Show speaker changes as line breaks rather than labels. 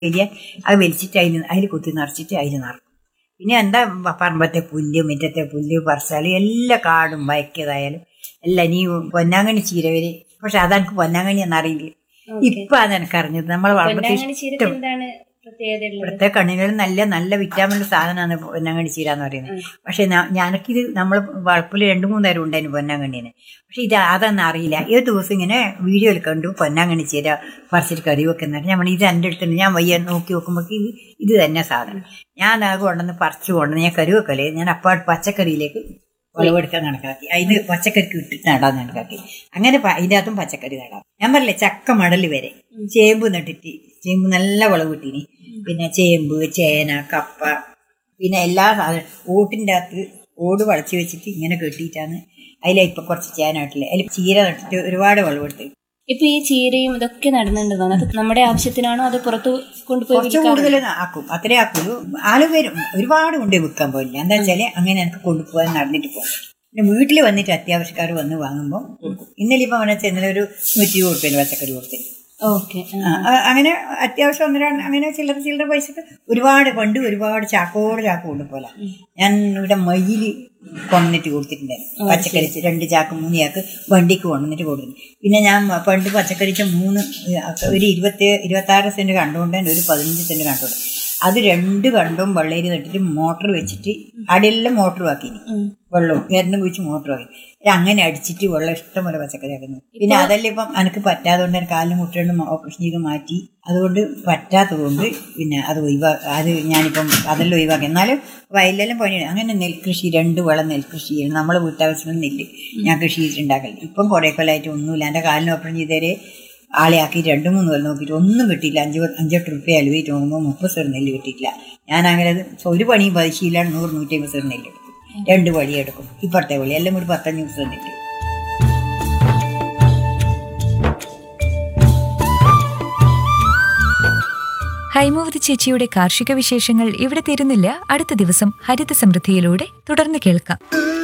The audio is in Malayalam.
വലിയ അത് വലിച്ചിട്ട് അതിൽ അതിൽ കുത്തി നിറച്ചിട്ട് അതിൽ നിറക്കും പിന്നെ എന്താ പ- പറമ്പത്തെ പുല്ല് മുറ്റത്തെ പുല്ല് പറിച്ചാൽ എല്ലാ കാടും വയക്കിയതായാലും എല്ലാം നീ പൊന്നാങ്കണ്ണി ചീര വരെ പക്ഷെ അതെനിക്ക് പൊന്നാങ്കണ്ണി എന്നറിയില്ല ഇപ്പൊ അത് എനിക്കറിഞ്ഞത് നമ്മളെ വളർത്തി
പൊന്നാങ്കണ്ണി ചീരക്ക് എന്താണ് പ്രത്യേകത ഉള്ളത്
ഇവിടുത്തെ കണ്ണിനും നല്ല നല്ല വിറ്റാമിൻ സാധനമാണ് പൊന്നാങ്കണ്ണി ചീര എന്ന് പറയുന്നത് പക്ഷെ ഞാനക്കിത് നമ്മൾ വളപ്പിൽ രണ്ടു മൂന്ന് നേരം ഉണ്ടായിരുന്നു പൊന്നാങ്കണ്ണീന് പക്ഷെ ഇത് അതൊന്നും അറിയില്ല ഏത് ദിവസം ഇങ്ങനെ വീഡിയോയിൽ കണ്ടു പൊന്നാങ്കണ്ണി ചീര പറിച്ചിട്ട് കറി വെക്കുന്നുണ്ട് നമ്മൾ ഇത് എൻ്റെ അടുത്തുണ്ട് ഞാൻ വയ്യ നോക്കി നോക്കുമ്പോൾ ഇത് ഇത് തന്നെ സാധനം ഞാൻ അത് കൊണ്ടുവന്ന് പറിച്ചു കൊണ്ടുവന്ന് ഞാൻ കറി വെക്കലേ ഞാൻ അപ്പാട് പച്ചക്കറിയിലേക്ക് വിളവെടുക്കാൻ കണക്കാക്കി അതിന് പച്ചക്കറിക്ക് ഇട്ടിട്ട് നടാൻ കണക്കാക്കി അങ്ങനെ പ- അതിൻ്റെ അകത്തും പച്ചക്കറി നടാം ഞാൻ പറഞ്ഞില്ലേ ചക്ക മടൽ വരെ ചേമ്പ് നട്ടിട്ട് ചേമ്പ് നല്ല വിളവ് കിട്ടീനി പിന്നെ ചേമ്പ് ചേന കപ്പ പിന്നെ എല്ലാ സാധനം ഓട്ടിൻ്റെ അകത്ത് ഓട് വളച്ച് വെച്ചിട്ട് ഇങ്ങനെ കെട്ടിയിട്ടാണ് അതിലെ ഇപ്പൊ കുറച്ച് ചേനായിട്ടില്ല അതിൽ ചീര നട്ടിട്ട് ഒരുപാട് വിളവെടുത്ത്
ഇപ്പൊ ഈ ചീരയും ഇതൊക്കെ നടന്നുണ്ടെന്നോ അത് നമ്മുടെ ആവശ്യത്തിനാണോ അത് പുറത്ത് കൊണ്ടുപോയി
കുറച്ച് കൂടുതൽ ആക്കും അത്രേ ആക്കുള്ളൂ ആള് വരും ഒരുപാട് കൊണ്ട് വിൽക്കാൻ പോയില്ല എന്താ വെച്ചാല് അങ്ങനെ എനിക്ക് കൊണ്ടുപോകാൻ നടന്നിട്ട് പോകും പിന്നെ വീട്ടിൽ വന്നിട്ട് അത്യാവശ്യക്കാർ വന്ന് വാങ്ങുമ്പോൾ കൊടുക്കും ഇന്നലെ ഇപ്പൊ അവനെ ഇന്നലെ ഒരു നൂറ്റി ഇരുപത് റുപ്യ പച്ചക്കറി കൊടുത്തിന്
ഓക്കെ
ആ, അ- അങ്ങനെ അത്യാവശ്യം ഒന്ന് രണ്ട് അങ്ങനെ ചില്ലറ ചില്ലറ പൈസക്ക് ഒരുപാട് പണ്ട് ഒരുപാട് ചാക്കോട് ചാക്ക് കൊണ്ടുപോലെ ഞാൻ ഇവിടെ മയില് കൊണ്ടിട്ട് കൊടുത്തിട്ടുണ്ടായിരുന്നു പച്ചക്കറി രണ്ട് ചാക്ക് മൂന്ന് ചാക്ക് വണ്ടിക്ക് കൊണ്ടുവന്നിട്ട് കൊടുത്തിട്ടുണ്ട് പിന്നെ ഞാൻ പണ്ട് പച്ചക്കറിക്ക് മൂന്ന് ഒരു ഇരുപത്തി ഇരുപത്തി ആറ് സെന്റ് കണ്ടുകൊണ്ട് തന്നെ ഒരു പതിനഞ്ച് സെന്റ് കണ്ടുകൊണ്ട് അത് രണ്ട് കണ്ടും വെള്ളേരി നട്ടിട്ട് മോട്ടർ വെച്ചിട്ട് അടിയെല്ലാം മോട്ടർ ആക്കി വെള്ളവും കരണ്ടും കുഴിച്ച് മോട്ടർ ആക്കി ഇത് അങ്ങനെ അടിച്ചിട്ട് വെള്ളം ഇഷ്ടം പോലെ പച്ചക്കറി ആക്കുന്നു പിന്നെ അതെല്ലാം ഇപ്പം എനിക്ക് പറ്റാത്തതുകൊണ്ട് എനിക്ക് കാലിന് മുട്ടകളും ഓപ്പറേഷൻ ചെയ്ത് മാറ്റി അതുകൊണ്ട് പറ്റാത്തത് കൊണ്ട് പിന്നെ അത് ഒഴിവാ അത് ഞാനിപ്പം അതെല്ലാം ഒഴിവാക്കി എന്നാലും വയലിലെല്ലാം പണിയാണ് അങ്ങനെ നെൽകൃഷി രണ്ട് വളം നെൽകൃഷി ചെയ്യണം നമ്മളെ വീട്ടാവശ്യത്തിന് നെല്ല് ഞാൻ കൃഷി ചെയ്തിട്ടുണ്ടാക്കല് ഇപ്പം കുറേ കൊല്ലമായിട്ട് ഒന്നുമില്ല എൻ്റെ കാലിന് ഓപ്പറേഷൻ ചെയ്തേരെ ആളെ ആക്കി രണ്ട് മൂന്ന് കൊല്ലം നോക്കിയിട്ട് ഒന്നും കിട്ടിയില്ല അഞ്ച് പ- അഞ്ചെട്ട് റുപ്യ അലുവയിട്ട് നോക്കുമ്പോൾ മുപ്പത് സെർ നെല്ല് കിട്ടിയിട്ടില്ല ഞാൻ അങ്ങനെ അത് ഒരു പണിയും പതിശീലാണ് നൂറ് നൂറ്റി അമ്പത് സെർ നെല്ല് എടുക്കും രണ്ട് വഴി എടുക്കും ഇപ്പുറത്തെ വഴി എല്ലാം കൂടി പത്തഞ്ഞൂറ് സെർ നെല്ല്
ഹൈമവതി ചേച്ചിയുടെ കാർഷിക വിശേഷങ്ങൾ ഇവിടെ തീരുന്നില്ല അടുത്ത ദിവസം ഹരിത സമൃദ്ധിയിലൂടെ തുടർന്ന് കേൾക്കാം